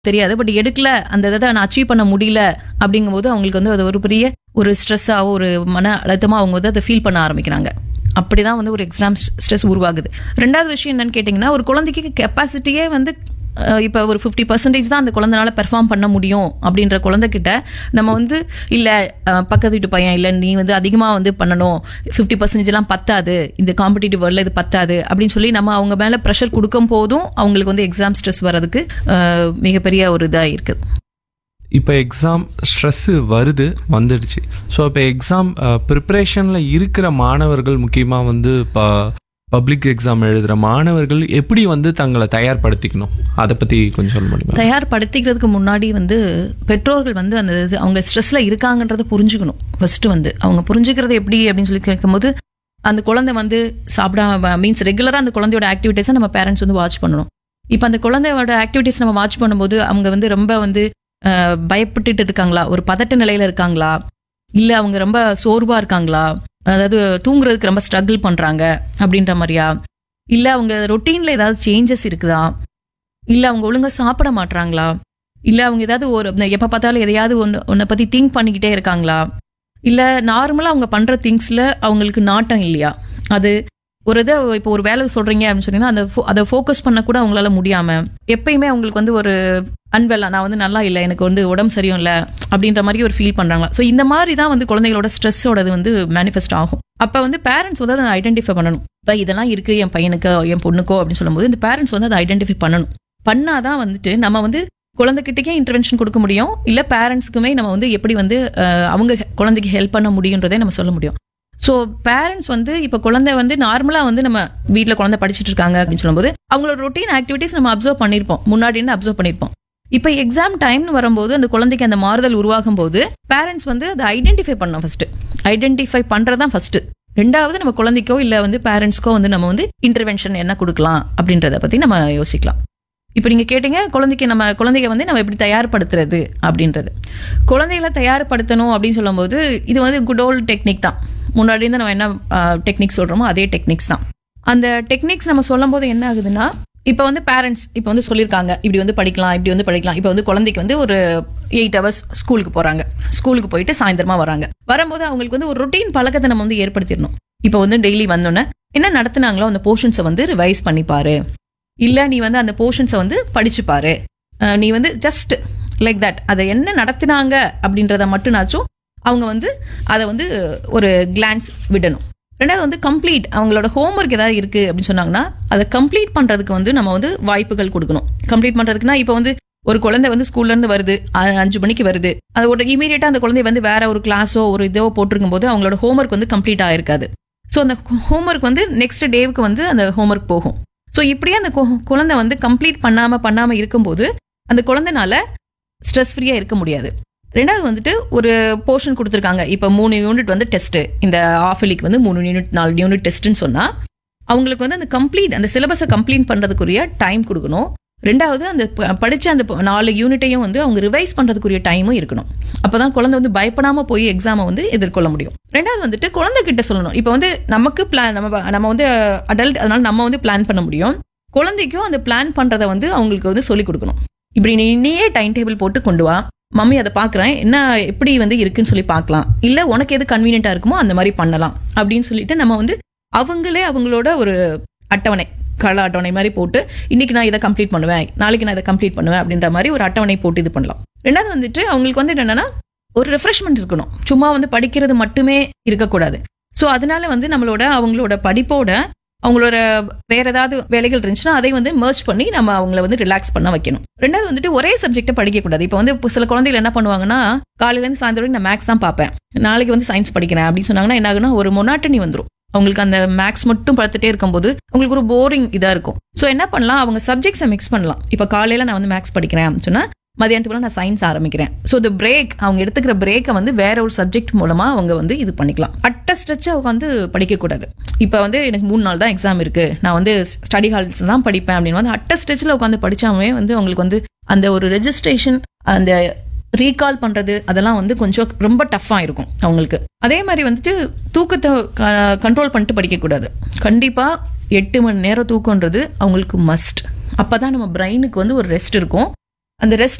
தெரியாது பட் எடுக்கல அந்த இதை நான் அச்சீவ் பண்ண முடியல அப்படிங்கும்போது அவங்களுக்கு வந்து அது ஒரு பெரிய ஒரு ஸ்ட்ரெஸ்ஸாவோ ஒரு மன அழுத்தமா அவங்க வந்து அதை ஃபீல் பண்ண ஆரம்பிக்கிறாங்க அப்படிதான் வந்து ஒரு எக்ஸாம் ஸ்ட்ரெஸ் உருவாகுது ரெண்டாவது விஷயம் என்னன்னு கேட்டிங்கன்னா ஒரு குழந்தைக்கு கெப்பாசிட்டியே வந்து அஹ், இப்போ ஒரு ஃபிஃப்டி பர்சன்டேஜ் தான் அந்த குழந்தைனால பெர்ஃபார்ம் பண்ண முடியும் அப்படின்ற குழந்தைகிட்ட நம்ம வந்து இல்லை பக்கத்து வீட்டு பையன் இல்லை நீ வந்து அதிகமாக வந்து பண்ணணும் ஃபிஃப்டி பர்சன்டேஜ்லாம் பத்தாது இந்த காம்படிட்டிவ் வேர்ல்டில் இது பத்தாது அப்படின்னு சொல்லி நம்ம அவங்க மேலே ப்ரெஷர் கொடுக்கும் போதும் அவங்களுக்கு வந்து எக்ஸாம் ஸ்ட்ரெஸ் வர்றதுக்கு அஹ், மிகப்பெரிய ஒரு இதாக இருக்குது இப்போ எக்ஸாம் ஸ்ட்ரெஸ்ஸு வருது வந்துடுச்சு ஸோ இப்போ எக்ஸாம் ப்ரிப்பரேஷனில் இருக்கிற மாணவர்கள் முக்கியமாக வந்து இப்போ பப்ளிக் எக்ஸாம் எழுதுகிற மாணவர்கள் எப்படி வந்து தங்களை தயார்படுத்திக்கணும் அதை பற்றி கொஞ்சம் சொல்ல முடியுமா தயார்படுத்திக்கிறதுக்கு முன்னாடி வந்து பெற்றோர்கள் வந்து அந்த இது அவங்க ஸ்ட்ரெஸ்ல இருக்காங்கன்றதை புரிஞ்சுக்கணும் ஃபர்ஸ்ட் வந்து அவங்க புரிஞ்சுக்கிறது எப்படி அப்படின்னு சொல்லி கேட்கும்போது அந்த குழந்தை வந்து சாப்பிடாம மீன்ஸ் ரெகுலராக அந்த குழந்தையோட ஆக்டிவிட்டீஸை நம்ம பேரண்ட்ஸ் வந்து வாட்ச் பண்ணணும் இப்போ அந்த குழந்தையோட ஆக்டிவிட்டீஸ் நம்ம வாட்ச் பண்ணும்போது அவங்க வந்து ரொம்ப வந்து அஹ், பயப்பட்டுட்டு இருக்காங்களா ஒரு பதட்ட நிலையில இருக்காங்களா இல்லை அவங்க ரொம்ப சோர்வா இருக்காங்களா அதாவது தூங்குறதுக்கு ரொம்ப ஸ்ட்ரகிள் பண்றாங்க அப்படின்ற மாதிரியா இல்லை அவங்க ரொட்டீன்ல ஏதாவது சேஞ்சஸ் இருக்குதா இல்ல அவங்க ஒழுங்கா சாப்பிட மாட்றாங்களா இல்ல அவங்க ஏதாவது ஒரு எப்ப பார்த்தாலும் எதையாவது ஒன்று ஒன்றை பத்தி திங்க் பண்ணிக்கிட்டே இருக்காங்களா இல்ல நார்மலா அவங்க பண்ற திங்ஸ்ல அவங்களுக்கு நாட்டம் இல்லையா அது ஒரு இதை இப்போ ஒரு வேலை சொல்றீங்க அப்படின்னு சொன்னீங்கன்னா அந்த fo- அதை ஃபோக்கஸ் பண்ண கூட அவங்களால முடியாம எப்பயுமே அவங்களுக்கு வந்து ஒரு அன்வெல்லா நான் வந்து நல்லா இல்லை எனக்கு வந்து உடம்பு சரியும் இல்லை அப்படின்ற மாதிரி ஒரு ஃபீல் பண்றாங்களா ஸோ இந்த மாதிரி தான் வந்து குழந்தைகளோட ஸ்ட்ரெஸ்ஸோடது வந்து மேனிஃபெஸ்ட் ஆகும் அப்ப வந்து பேரண்ட்ஸ் வந்து அதை ஐடென்டிஃபை பண்ணணும் இப்போ இதெல்லாம் இருக்கு என் பையனுக்கோ என் பொண்ணுக்கோ அப்படின்னு சொல்லும்போது இந்த பேரண்ட்ஸ் வந்து அதை ஐடென்டிஃபை பண்ணணும் பண்ணாதான் வந்துட்டு நம்ம வந்து குழந்தைகிட்டக்கே இன்டர்வென்ஷன் கொடுக்க முடியும் இல்ல பேரண்ட்ஸ்க்குமே நம்ம வந்து எப்படி வந்து அஹ், அவங்க குழந்தைக்கு ஹெல்ப் பண்ண முடியுன்றதை நம்ம சொல்ல முடியும் ஸோ பேரண்ட்ஸ் வந்து இப்போ குழந்தை வந்து நார்மலாக வந்து நம்ம வீட்டில் குழந்தை படிச்சுட்டு இருக்காங்க அப்படின்னு சொல்லும்போது அவங்களோட ரொட்டீன் ஆக்டிவிட்டிஸ் நம்ம அப்சர்வ் பண்ணியிருப்போம் முன்னாடி இருந்து அப்சர்வ் பண்ணியிருப்போம் இப்போ எக்ஸாம் டைம்னு வரும்போது அந்த குழந்தைக்கு அந்த மாறுதல் உருவாகும் போது பேரண்ட்ஸ் வந்து அதை ஐடென்டிஃபை பண்ணணும் ஃபர்ஸ்ட் ஐடென்டிஃபை பண்றதுதான் ஃபர்ஸ்ட் ரெண்டாவது நம்ம குழந்தைக்கோ இல்லை வந்து பேரண்ட்ஸ்க்கோ வந்து நம்ம வந்து இன்டர்வென்ஷன் என்ன கொடுக்கலாம் அப்படின்றத பத்தி நம்ம யோசிக்கலாம் இப்போ நீங்க கேட்டீங்க குழந்தைக்கு நம்ம குழந்தைங்க வந்து நம்ம எப்படி தயார்படுத்துறது அப்படின்றது குழந்தைகளை தயார்படுத்தணும் அப்படின்னு சொல்லும்போது இது வந்து குட் ஓல்டு டெக்னிக் தான் முன்னாடி இருந்து நம்ம என்ன டெக்னிக் சொல்றோமோ அதே டெக்னிக்ஸ் தான் அந்த டெக்னிக்ஸ் நம்ம சொல்லும் போது என்ன ஆகுதுன்னா இப்போ வந்து பேரண்ட்ஸ் இப்போ வந்து சொல்லியிருக்காங்க இப்படி வந்து படிக்கலாம் இப்படி வந்து படிக்கலாம் இப்போ வந்து குழந்தைக்கு வந்து ஒரு எயிட் ஹவர்ஸ் ஸ்கூலுக்கு போறாங்க ஸ்கூலுக்கு போயிட்டு சாயந்தரமா வராங்க வரும்போது அவங்களுக்கு வந்து ஒரு ரொட்டீன் பழக்கத்தை நம்ம வந்து ஏற்படுத்திடணும் இப்போ வந்து டெய்லி வந்தோன்னே என்ன நடத்துனாங்களோ அந்த போர்ஷன்ஸை வந்து ரிவைஸ் பண்ணிப்பாரு இல்ல நீ வந்து அந்த போர்ஷன்ஸை வந்து படிச்சு பாரு அஹ் நீ வந்து ஜஸ்ட் லைக் தட் அதை என்ன நடத்தினாங்க அப்படின்றத மட்டும்னாச்சும் அவங்க வந்து அதை வந்து ஒரு கிளான்ஸ் விடணும் ரெண்டாவது வந்து கம்ப்ளீட் அவங்களோட ஹோம்ஒர்க் ஏதாவது இருக்கு அப்படின்னு சொன்னாங்கன்னா அதை கம்ப்ளீட் பண்றதுக்கு வந்து நம்ம வந்து வாய்ப்புகள் கொடுக்கணும் கம்ப்ளீட் பண்றதுக்குன்னா இப்போ வந்து ஒரு குழந்தை வந்து ஸ்கூல்ல இருந்து வருது அ- அஞ்சு மணிக்கு வருது அது ஒரு இமீடியட்டா அந்த குழந்தை வந்து வேற ஒரு கிளாஸோ ஒரு இதோ போட்டிருக்கும் போது அவங்களோட ஹோம்ஒர்க் வந்து கம்ப்ளீட் ஆயிருக்காது ஸோ அந்த ஹோம்ஒர்க் வந்து நெக்ஸ்ட் டேவுக்கு வந்து அந்த ஹோம்ஒர்க் போகும் ஸோ இப்படியே அந்த கு- குழந்தை வந்து கம்ப்ளீட் பண்ணாம பண்ணாம இருக்கும்போது அந்த குழந்தைனால ஸ்ட்ரெஸ் ஃப்ரீயா இருக்க முடியாது ரெண்டாவது வந்துட்டு ஒரு போர்ஷன் கொடுத்துருக்காங்க இப்போ மூணு யூனிட் வந்து டெஸ்ட் இந்த ஆஃப் வந்து மூணு யூனிட் நாலு யூனிட் டெஸ்ட்னு சொன்னா அவங்களுக்கு வந்து அந்த கம்ப்ளீட் அந்த சிலபஸை கம்ப்ளீட் பண்றதுக்குரிய டைம் கொடுக்கணும் ரெண்டாவது அந்த ப- படிச்ச அந்த ப- நாலு யூனிட்டையும் வந்து அவங்க ரிவைஸ் பண்றதுக்குரிய டைமும் இருக்கணும் அப்பதான் குழந்தை வந்து பயப்படாம போய் எக்ஸாமை வந்து எதிர்கொள்ள முடியும் ரெண்டாவது வந்துட்டு குழந்தை கிட்ட சொல்லணும் இப்போ வந்து நமக்கு பிளான் நம்ம நம்ம வந்து அடல்ட் அதனால நம்ம வந்து பிளான் பண்ண முடியும் குழந்தைக்கும் அந்த பிளான் பண்றதை வந்து அவங்களுக்கு வந்து சொல்லிக் கொடுக்கணும் இப்படி நீ நீயே டைம் டேபிள் போட்டு கொண்டு வா மம்மி அதை பார்க்குறேன் என்ன எப்படி வந்து இருக்குன்னு சொல்லி பார்க்கலாம் இல்லை உனக்கு எது கன்வீனியன்ட்டாக இருக்குமோ அந்த மாதிரி பண்ணலாம் அப்படின்னு சொல்லிட்டு நம்ம வந்து அவங்களே அவங்களோட ஒரு அட்டவணை கள அட்டவணை மாதிரி போட்டு இன்னைக்கு நான் இதை கம்ப்ளீட் பண்ணுவேன் நாளைக்கு நான் இதை கம்ப்ளீட் பண்ணுவேன் அப்படின்ற மாதிரி ஒரு அட்டவணை போட்டு இது பண்ணலாம் ரெண்டாவது வந்துட்டு அவங்களுக்கு வந்து என்னன்னா ஒரு ரெஃப்ரெஷ்மெண்ட் இருக்கணும் சும்மா வந்து படிக்கிறது மட்டுமே இருக்கக்கூடாது ஸோ அதனால வந்து நம்மளோட அவங்களோட படிப்போட அவங்களோட வேற ஏதாவது வேலைகள் இருந்துச்சுன்னா அதை வந்து மர்ஜ் பண்ணி நம்ம அவங்கள வந்து ரிலாக்ஸ் பண்ண வைக்கணும் ரெண்டாவது வந்துட்டு ஒரே சப்ஜெக்ட்டை படிக்க கூடாது இப்போ வந்து இப்போ சில குழந்தைகள் என்ன பண்ணுவாங்கன்னா காலையில இருந்து சாயந்தரம் வரைக்கும் நான் மேக்ஸ் தான் பார்ப்பேன் நாளைக்கு வந்து சயின்ஸ் படிக்கிறேன் அப்படின்னு சொன்னாங்கன்னா என்ன ஆகுனா ஒரு மொனாட்டனி வந்துரும் அவங்களுக்கு அந்த மேக்ஸ் மட்டும் பார்த்துட்டே இருக்கும்போது அவங்களுக்கு ஒரு போரிங் இதா இருக்கும் ஸோ என்ன பண்ணலாம் அவங்க சப்ஜெக்ட்ஸை மிக்ஸ் பண்ணலாம் இப்போ காலையில நான் வந்து மேக்ஸ் படிக்கிறேன் அப்படின்னு சொன்னா மதியானத்துக்குள்ள நான் சயின்ஸ் ஆரம்பிக்கிறேன் ஸோ இந்த பிரேக் அவங்க எடுத்துக்கிற பிரேக்கை வந்து வேற ஒரு சப்ஜெக்ட் மூலமா அவங்க வந்து இது பண்ணிக்கலாம் அட்ட ஸ்ட்ரெச்சா உட்காந்து படிக்கக்கூடாது இப்போ வந்து எனக்கு மூணு நாள் தான் எக்ஸாம் இருக்கு நான் வந்து ஸ்டடி ஹால்ஸ் தான் படிப்பேன் அப்படின்னு வந்து அட்ட ஸ்ட்ரெச்சில் உட்காந்து படிச்சாமே வந்து அவங்களுக்கு வந்து அந்த ஒரு ரெஜிஸ்ட்ரேஷன் அந்த ரீகால் பண்றது அதெல்லாம் வந்து கொஞ்சம் ரொம்ப டஃப்பா இருக்கும் அவங்களுக்கு அதே மாதிரி வந்துட்டு தூக்கத்தை கண்ட்ரோல் பண்ணிட்டு படிக்கக்கூடாது கண்டிப்பா எட்டு மணி நேரம் தூக்கம்ன்றது அவங்களுக்கு மஸ்ட் அப்பதான் நம்ம பிரெயினுக்கு வந்து ஒரு ரெஸ்ட் இருக்கும் அந்த ரெஸ்ட்